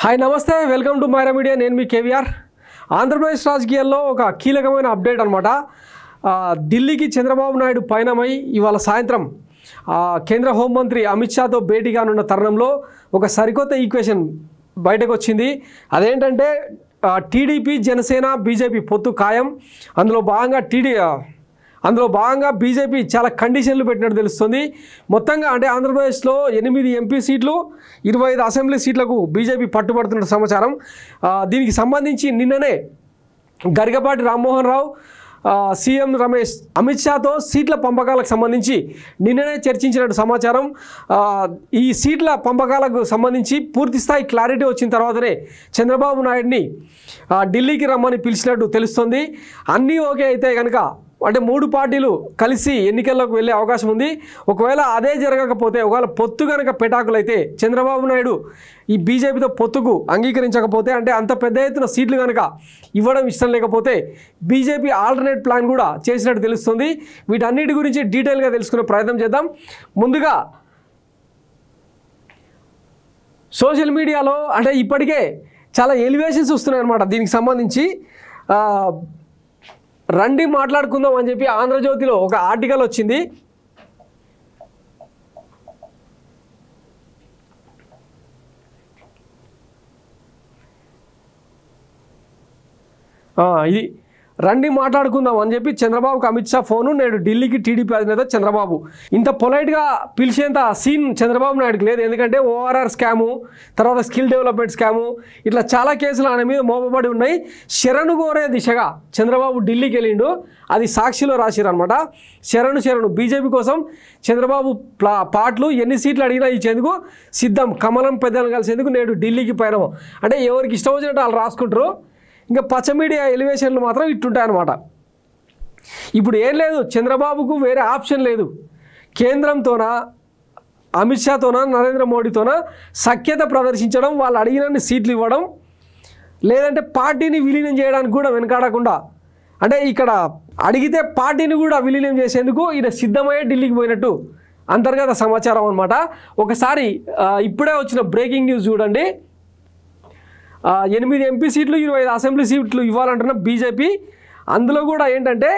Hi నమస్తే welcome to Myra media నేను మీ కేవీఆర్ ఆంధ్రప్రదేశ్ రాజకీయాల్లో ఒక కీలకమైన అప్డేట్ అనమాట ఢిల్లీకి చంద్రబాబు నాయుడు పయనమై ఇవాళ సాయంత్రం ఆ, కేంద్ర హోంమంత్రి అమిత్ షాతో భేటీ కానున్న తరుణంలో ఒక సరికొత్త ఈక్వేషన్ బయటకు వచ్చింది అదేంటంటే ఆ, టీడీపీ జనసేన బీజేపీ పొత్తు ఖాయం అందులో భాగంగా టీడీ ఆ, అందులో భాగంగా బీజేపీ చాలా కండిషన్లు పెట్టినట్టు తెలుస్తుంది మొత్తంగా అంటే ఆంధ్రప్రదేశ్లో ఎనిమిది ఎంపీ సీట్లు ఇరవై ఐదు అసెంబ్లీ సీట్లకు బీజేపీ పట్టుబడుతున్న సమాచారం ఆ, దీనికి సంబంధించి నిన్ననే గరికపాటి రామ్మోహన్ రావు ఆ, సీఎం రమేష్ అమిత్ షాతో సీట్ల పంపకాలకు సంబంధించి నిన్ననే చర్చించినట్టు సమాచారం ఆ, ఈ సీట్ల పంపకాలకు సంబంధించి పూర్తి స్థాయి క్లారిటీ వచ్చిన తర్వాతనే చంద్రబాబు నాయుడిని ఆ, ఢిల్లీకి రమ్మని పిలిచినట్టు తెలుస్తుంది అన్నీ ఓకే అయితే కనుక అంటే మూడు పార్టీలు కలిసి ఎన్నికల్లోకి వెళ్ళే అవకాశం ఉంది ఒకవేళ అదే జరగకపోతే ఒకవేళ పొత్తు కనుక పెటాకులైతే చంద్రబాబు నాయుడు ఈ బీజేపీతో పొత్తుకు అంగీకరించకపోతే అంటే అంత పెద్ద ఎత్తున సీట్లు కనుక ఇవ్వడం ఇష్టం లేకపోతే బీజేపీ ఆల్టర్నేట్ ప్లాన్ కూడా చేసినట్టు తెలుస్తుంది వీటన్నిటి గురించి డీటెయిల్గా తెలుసుకునే ప్రయత్నం చేద్దాం ముందుగా సోషల్ మీడియాలో అంటే ఇప్పటికే చాలా ఎలివేషన్స్ వస్తున్నాయి అనమాట దీనికి సంబంధించి ఆ, రండి మాట్లాడుకుందాం అని చెప్పి ఆంధ్రజ్యోతిలో ఒక ఆర్టికల్ వచ్చింది ఆ, ఇది రండి మాట్లాడుకుందాం అని చెప్పి చంద్రబాబుకి అమిత్ షా ఫోను నేడు ఢిల్లీకి టీడీపీ అధినేత చంద్రబాబు ఇంత పొలైట్గా పిలిచేంత సీన్ చంద్రబాబు నాయుడుకి లేదు ఎందుకంటే ఓఆర్ఆర్ స్కాము తర్వాత స్కిల్ డెవలప్మెంట్ స్కాము ఇట్లా చాలా కేసులు ఆయన మీద మోపబడి ఉన్నాయి శరణు కోరే దిశగా చంద్రబాబు ఢిల్లీకి వెళ్ళిండు అది సాక్షిలో రాసిరు అనమాట శరణు శరణు బీజేపీ కోసం చంద్రబాబు ప్లా పాటలు ఎన్ని సీట్లు అడిగినా ఇచ్చేందుకు సిద్ధం కమలం పెద్దలను కలిసేందుకు నేడు ఢిల్లీకి పైన అంటే ఎవరికి ఇష్టం వచ్చినట్టు వాళ్ళు రాసుకుంటారు ఇంకా పచ్చ మీడియా ఎలివేషన్లు మాత్రం ఇట్టుంటాయి అనమాట ఇప్పుడు ఏం లేదు చంద్రబాబుకు వేరే ఆప్షన్ లేదు కేంద్రంతోన అమిత్ షాతోన నరేంద్ర మోడీతోన సఖ్యత ప్రదర్శించడం వాళ్ళు అడిగినన్ని సీట్లు ఇవ్వడం లేదంటే పార్టీని విలీనం చేయడానికి కూడా వెనకాడకుండా అంటే ఇక్కడ అడిగితే పార్టీని కూడా విలీనం చేసేందుకు ఈయన సిద్ధమయ్యే ఢిల్లీకి పోయినట్టు అంతర్గత సమాచారం అనమాట ఒకసారి ఆ, ఇప్పుడే వచ్చిన బ్రేకింగ్ న్యూస్ చూడండి ఆ, ఎనిమిది ఎంపీ సీట్లు ఇరవై ఐదు అసెంబ్లీ సీట్లు ఇవ్వాలంటున్న బీజేపీ అందులో కూడా ఏంటంటే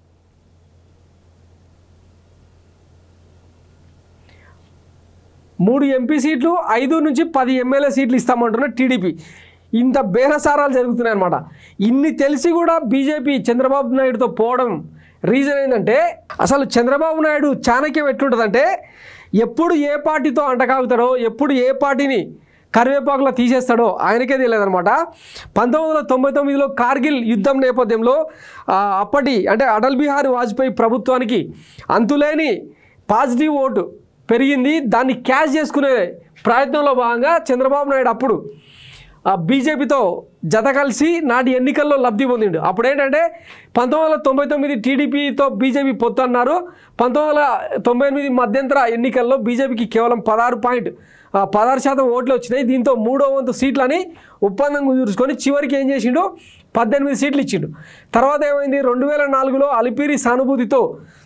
మూడు ఎంపీ సీట్లు ఐదు నుంచి పది ఎమ్మెల్యే సీట్లు ఇస్తామంటున్న టీడీపీ ఇంత బేరసారాలు జరుగుతున్నాయి అనమాట ఇన్ని తెలిసి కూడా బీజేపీ చంద్రబాబు నాయుడుతో పోవడం రీజన్ ఏంటంటే అసలు చంద్రబాబు నాయుడు చాణక్యం ఎట్లుంటుందంటే ఎప్పుడు ఏ పార్టీతో అంటకాగుతాడో ఎప్పుడు ఏ పార్టీని కరివేపాకులో తీసేస్తాడో ఆయనకే తెలియదనమాట పంతొమ్మిది వందల తొంభై తొమ్మిదిలో కార్గిల్ యుద్ధం నేపథ్యంలో ఆ, అప్పటి అంటే అటల్ బిహారీ వాజ్పేయి ప్రభుత్వానికి అంతులేని పాజిటివ్ ఓటు పెరిగింది దాన్ని క్యాష్ చేసుకునే ప్రయత్నంలో భాగంగా చంద్రబాబు నాయుడు అప్పుడు ఆ బీజేపీతో జత కలిసి నాటి ఎన్నికల్లో లబ్ధి పొందిండు అప్పుడు ఏంటంటే పంతొమ్మిది వందల తొంభై తొమ్మిది టీడీపీతో బీజేపీ పొత్తు అన్నారు పంతొమ్మిది వందల తొంభై ఎనిమిది మధ్యంతర ఎన్నికల్లో బీజేపీకి కేవలం పదహారు పాయింట్ పదహారు శాతం ఓట్లు వచ్చినాయి దీంతో మూడో వంతు సీట్లని ఒప్పందం కుదుర్చుకొని చివరికి ఏం చేసిండు పద్దెనిమిది సీట్లు ఇచ్చిండు తర్వాత ఏమైంది రెండు వేల నాలుగులో అలిపిరి సానుభూతితో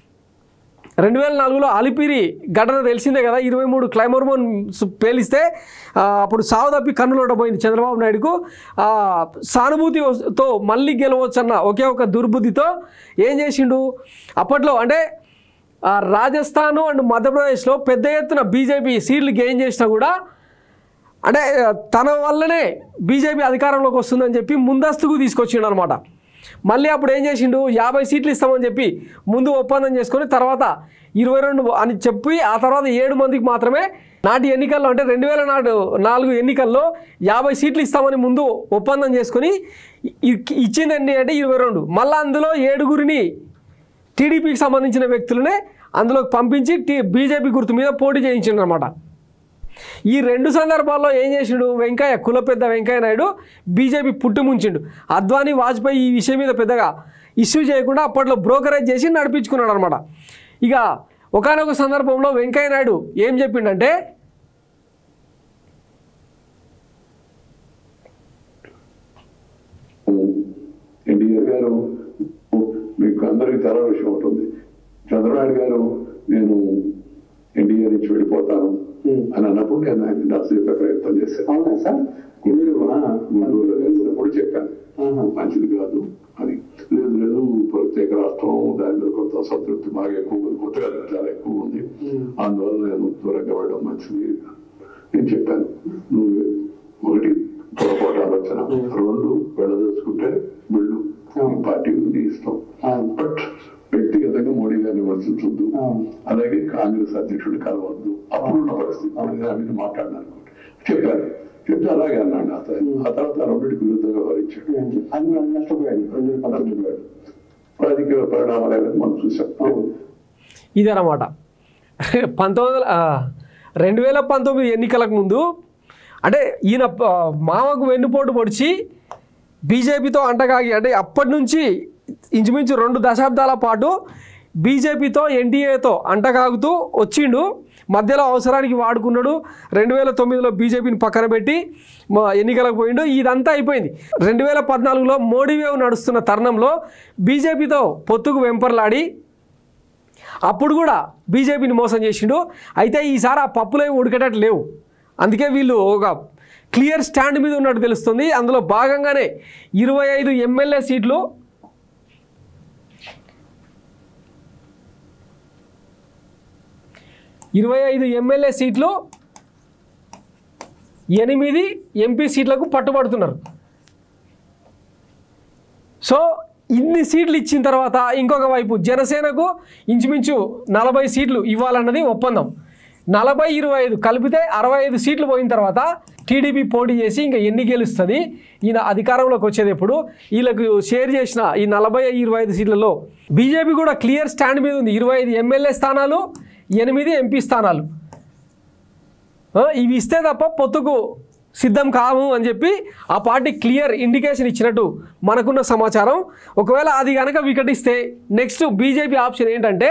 రెండు వేల నాలుగులో అలిపిరి ఘటన తెలిసిందే కదా ఇరవై మూడు క్లైమోర్మోన్ పేలిస్తే ఆ, అప్పుడు సావు తప్పి కన్నులోట పోయింది చంద్రబాబు నాయుడుకు ఆ, సానుభూతితో మళ్ళీ గెలవచ్చన్న ఒకే ఒక దుర్బుద్ధితో ఏం చేసిండు అప్పట్లో అంటే ఆ, రాజస్థాన్ అండ్ మధ్యప్రదేశ్లో పెద్ద ఎత్తున బీజేపీ సీట్లు గెయిన్ చేసినా కూడా అంటే ఆ, తన వల్లనే బీజేపీ అధికారంలోకి వస్తుందని చెప్పి ముందస్తుకు తీసుకొచ్చిండు అనమాట మళ్ళీ అప్పుడు ఏం చేసిండు యాభై సీట్లు ఇస్తామని చెప్పి ముందు ఒప్పందం చేసుకొని తర్వాత ఇరవై రెండు అని చెప్పి ఆ తర్వాత ఏడు మందికి మాత్రమే నాటి ఎన్నికల్లో అంటే రెండు వేల నాడు నాలుగు ఎన్నికల్లో యాభై సీట్లు ఇస్తామని ముందు ఒప్పందం చేసుకొని ఇ- ఇచ్చింది ఎన్ని అంటే ఇరవై రెండు మళ్ళీ అందులో ఏడుగురిని టీడీపీకి సంబంధించిన వ్యక్తులనే అందులోకి పంపించి టీ బీజేపీ గుర్తు మీద పోటీ చేయించిండు అనమాట ఈ రెండు సందర్భాల్లో ఏం చేసిండు వెంకయ్య కుల పెద్ద వెంకయ్య నాయుడు బీజేపీ పుట్టుముంచిండు అద్వానీ వాజ్పేయి ఈ విషయం మీద పెద్దగా ఇష్యూ చేయకుండా అప్పట్లో బ్రోకరేజ్ చేసి నడిపించుకున్నాడు అనమాట ఇక ఒకానొక సందర్భంలో వెంకయ్య నాయుడు ఏం చెప్పిండంటే ఎన్టీఆర్ గారు మీకు అందరికీ చాలా విషయం ఉంటుంది చంద్రబాబు గారు నేను ఎన్టీఆర్ నుంచి వెళ్ళిపోతాను అని అన్నప్పుడు నేను ఆయన నచ్చజెప్పే ప్రయత్నం చేశాను అవునా సార్ మీరు ఆ, గుంటూరులో కలిసినప్పుడు చెప్పాను ఆహా. మంచిది కాదు అని లేదు లేదు ప్రత్యేక రాష్ట్రం దాని మీద కొంత సంతృప్తి బాగా ఎక్కువ ఉంది కొత్తగా చాలా ఎక్కువ ఉంది అందువల్ల నేను దూరంగా వెళ్ళడం మంచిది నేను చెప్పాను నువ్వు ఒకటి పొరపాటు ఆలోచన రెండు వెళ్ళదలుచుకుంటే వెళ్ళు నీ పార్టీ నీ ఇష్టం అవును. బట్ వ్యక్తిగతంగా మోడీ గారిని విమర్శించొద్దు అవును. అలాగే కాంగ్రెస్ అధ్యక్షుడు కలవద్దు అప్పుడున్న పరిస్థితి నేను ఆమెను మాట్లాడినాను చెప్పాను చెప్తే అలాగే అన్నాడు అతను ఆ తర్వాత రెండింటికి విరుద్ధంగా వ్యవహరించాడు అది మనం నష్టపోయాడు రెండు వేల పంతొమ్మిది నష్టపోయాడు రాజకీయ పరిణామాలు అనేది మనం చూసాం అవును. ఇదన్నమాట పంతొమ్మిది వందల ఆ, రెండు వేల పంతొమ్మిది ఎన్నికలకు ముందు అంటే ఈయన ఆ, మామకు వెన్నుపోటు పొడిచి బీజేపీతో అంటగాగి అంటే అప్పటి నుంచి ఇంచుమించు రెండు దశాబ్దాల పాటు బీజేపీతో ఎన్డీఏతో అంటగాగుతూ వచ్చిండు మధ్యలో అవసరానికి వాడుకున్నాడు రెండు వేల తొమ్మిదిలో బీజేపీని పక్కన పెట్టి మా ఎన్నికలకు పోయిండు ఇదంతా అయిపోయింది రెండు వేల పద్నాలుగులో మోడీ వేవ్ నడుస్తున్న తరుణంలో బీజేపీతో పొత్తుకు వెంపర్లాడి అప్పుడు కూడా బీజేపీని మోసం చేసిండు అయితే ఈసారి ఆ పప్పులేవి ఉడికేటట్టు లేవు అందుకే వీళ్ళు ఒక క్లియర్ స్టాండ్ మీద ఉన్నట్టు తెలుస్తుంది అందులో భాగంగానే ఇరవై ఐదు ఎమ్మెల్యే సీట్లు ఇరవై ఐదు ఎమ్మెల్యే సీట్లు ఎనిమిది ఎంపీ సీట్లకు పట్టుబడుతున్నారు సో ఇన్ని సీట్లు ఇచ్చిన తర్వాత ఇంకొక వైపు జనసేనకు ఇంచుమించు నలభై సీట్లు ఇవ్వాలన్నది ఒప్పందం నలభై ఇరవై ఐదు కలిపితే అరవై ఐదు సీట్లు పోయిన తర్వాత టీడీపీ పోటీ చేసి ఇంకా ఎన్ని గెలుస్తుంది ఈయన అధికారంలోకి వచ్చేది ఎప్పుడు వీళ్ళకు షేర్ చేసిన ఈ నలభై ఇరవై ఐదు సీట్లలో బీజేపీ కూడా క్లియర్ స్టాండ్ మీద ఉంది ఇరవై ఐదు ఎమ్మెల్యే స్థానాలు ఎనిమిది ఎంపీ స్థానాలు ఆ, ఇవి ఇస్తే తప్ప పొత్తుకు సిద్ధం కాము అని చెప్పి ఆ పార్టీ క్లియర్ ఇండికేషన్ ఇచ్చినట్టు మనకున్న సమాచారం ఒకవేళ అది కనుక వికటిస్తే నెక్స్ట్ బీజేపీ ఆప్షన్ ఏంటంటే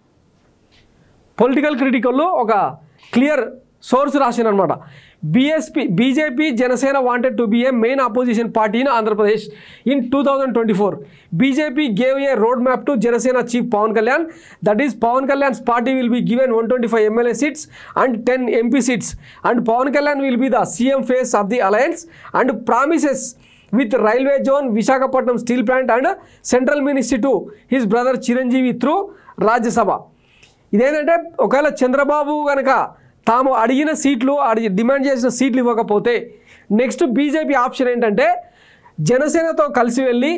పొలిటికల్ క్రిటికల్లో ఒక క్లియర్ సోర్స్ రాసిందనమాట BSP BJP Janasena wanted to be a main opposition party in Andhra Pradesh in two thousand twenty four BJP gave a road map to Janasena chief Pawan Kalyan that is Pawan Kalyan's party will be given one twenty five MLA seats and ten MP seats and Pawan Kalyan will be the CM face of the alliance and promises with railway zone Visakhapatnam steel plant and central ministry to his brother Chiranjeevi through Rajya Sabha ఇదేంటంటే ఒకవేళ చంద్రబాబు కనుక తాము అడిగిన సీట్లు అడిగి demand చేసిన సీట్లు ఇవ్వకపోతే నెక్స్ట్ బీజేపీ ఆప్షన్ ఏంటంటే జనసేనతో కలిసి వెళ్ళి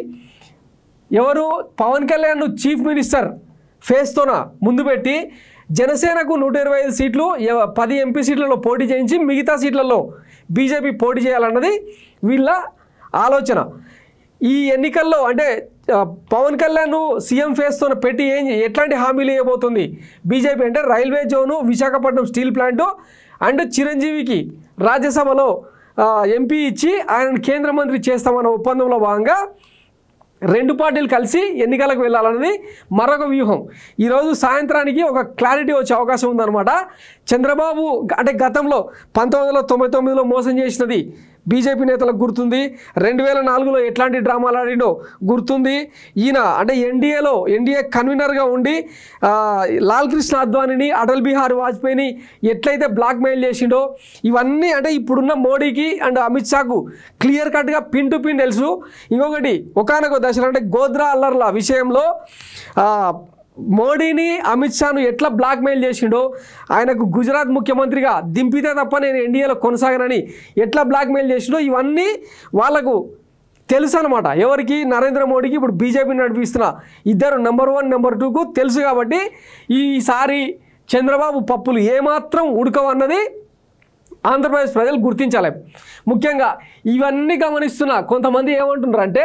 ఎవరు పవన్ కళ్యాణ్ చీఫ్ మినిస్టర్ ఫేస్తోన ముందు పెట్టి జనసేనకు నూట ఇరవై ఐదు సీట్లు ఎవ- పది ఎంపీ సీట్లలో పోటీ చేయించి మిగతా సీట్లలో బీజేపీ పోటీ చేయాలన్నది వీళ్ళ ఆలోచన ఈ ఎన్నికల్లో అంటే ఆ, పవన్ కళ్యాణ్ సీఎం ఫేస్తో పెట్టి ఏం ఎట్లాంటి హామీలు ఇవ్వబోతుంది బీజేపీ అంటే railway zone Visakhapatnam steel plant and చిరంజీవికి రాజ్యసభలో ఆ, ఎంపీ ఇచ్చి ఆయన కేంద్ర మంత్రి చేస్తామన్న ఒప్పందంలో భాగంగా రెండు పార్టీలు కలిసి ఎన్నికలకు వెళ్ళాలన్నది మరొక వ్యూహం ఈరోజు సాయంత్రానికి ఒక క్లారిటీ వచ్చే అవకాశం ఉందన్నమాట చంద్రబాబు గ- అంటే గతంలో పంతొమ్మిది వందల తొంభై తొమ్మిదిలో మోసం చేసినది బీజేపీ నేతలకు గుర్తుంది రెండు వేల నాలుగులో ఎట్లాంటి డ్రామాలు ఆడిండో గుర్తుంది ఈయన అంటే ఎన్డీఏలో ఎన్డీఏ కన్వీనర్గా ఉండి ఆ, లాల్ కృష్ణ అద్వానీని అటల్ బిహారీ వాజ్పేయిని ఎట్లయితే బ్లాక్మెయిల్ చేసిండో ఇవన్నీ అంటే ఇప్పుడున్న మోడీకి అండ్ అమిత్ షాకు క్లియర్ కట్గా పిన్ టు పిన్ తెలుసు ఇంకొకటి ఒకనొక దశలో అంటే గోద్రా అల్లర్ల విషయంలో ఆ, మోడీని అమిత్ షాను ఎట్లా బ్లాక్మెయిల్ చేసిండో ఆయనకు గుజరాత్ ముఖ్యమంత్రిగా దింపితే తప్ప నేను ఎన్డీఏలో కొనసాగనని ఎట్లా బ్లాక్మెయిల్ చేసిండో ఇవన్నీ వాళ్ళకు తెలుసు అనమాట ఎవరికి నరేంద్ర మోడీకి ఇప్పుడు బీజేపీ నడిపిస్తున్న ఇద్దరు నెంబర్ వన్ నెంబర్ టూకు తెలుసు కాబట్టి ఈసారి చంద్రబాబు పప్పులు ఏమాత్రం ఉడకవన్నది ఆంధ్రప్రదేశ్ ప్రజలు గుర్తించాలి ముఖ్యంగా ఇవన్నీ గమనిస్తున్న కొంతమంది ఏమంటున్నారు అంటే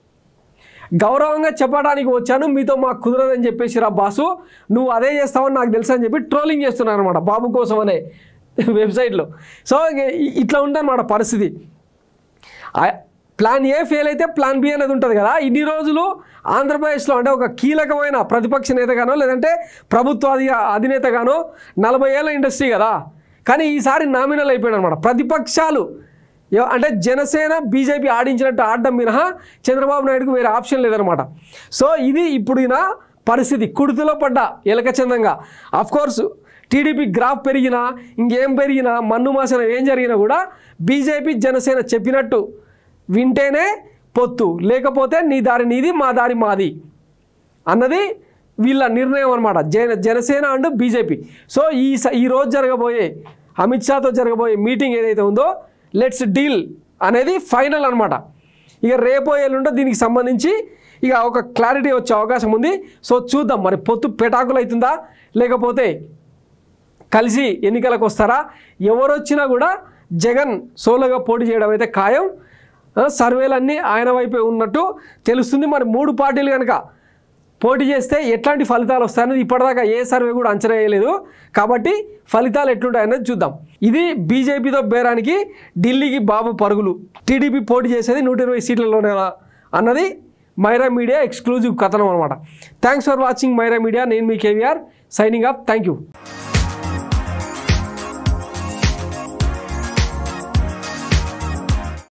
గౌరవంగా చెప్పడానికి వచ్చాను మీతో మాకు కుదరదని చెప్పేసి రా బాసు నువ్వు అదే చేస్తావని నాకు తెలుసు అని చెప్పి ట్రోలింగ్ చేస్తున్నారు అనమాట బాబు కోసం అనే వెబ్సైట్లో సో ఇంక ఇ- ఇట్లా ఉందన్నమాట పరిస్థితి ఆ- ప్లాన్ ఏ ఫెయిల్ అయితే ప్లాన్ బి అనేది ఉంటుంది కదా ఇన్ని రోజులు ఆంధ్రప్రదేశ్లో అంటే ఒక కీలకమైన ప్రతిపక్ష నేతగానో లేదంటే ప్రభుత్వ అధి అధినేతగానో నలభై ఏళ్ళ ఇండస్ట్రీ కదా కానీ ఈసారి నామినల్ అయిపోయాడు అనమాట ప్రతిపక్షాలు ఎవ- అంటే జనసేన బీజేపీ ఆడించినట్టు ఆడడం మినహా చంద్రబాబు నాయుడుకు వేరే ఆప్షన్ లేదనమాట సో ఇది ఇప్పుడు ఈయన పరిస్థితి కుడితిలో పడ్డ ఎలకచందంగా కోర్స్ టీడీపీ గ్రాఫ్ పెరిగినా ఇంకేం పెరిగినా మన్ను మాసిన ఏం జరిగినా కూడా బీజేపీ జనసేన చెప్పినట్టు వింటేనే పొత్తు లేకపోతే నీ దారి నీది మా దారి మాది అన్నది వీళ్ళ నిర్ణయం అనమాట జన జనసేన అండ్ బీజేపీ సో ఈ స- ఈ రోజు జరగబోయే అమిత్ షాతో జరగబోయే మీటింగ్ ఏదైతే ఉందో లెట్స్ డీల్ అనేది ఫైనల్ అనమాట ఇక రేపో ఎల్లుండో దీనికి సంబంధించి ఇక ఒక క్లారిటీ వచ్చే అవకాశం ఉంది సో చూద్దాం మరి పొత్తు పెటాకులు అవుతుందా లేకపోతే కలిసి ఎన్నికలకు వస్తారా ఎవరు వచ్చినా కూడా జగన్ సోలోగా పోటీ చేయడం అయితే ఖాయం ఆ, సర్వేలన్నీ ఆయన వైపే ఉన్నట్టు తెలుస్తుంది మరి మూడు పార్టీలు కనుక పోటీ చేస్తే ఎట్లాంటి ఫలితాలు వస్తాయనేది ఇప్పటిదాకా ఏ సర్వే కూడా అంచనా వేయలేదు కాబట్టి ఫలితాలు ఎట్లుంటాయనేది చూద్దాం ఇది బీజేపీతో బేరానికి ఢిల్లీకి బాబు పరుగులు టీడీపీ పోటీ చేసేది నూట ఇరవై సీట్లలోనేనా అన్నది మైరా మీడియా ఎక్స్క్లూజివ్ కథనం అనమాట thanks for watching Myra media నేను మీ KVR signing off thank you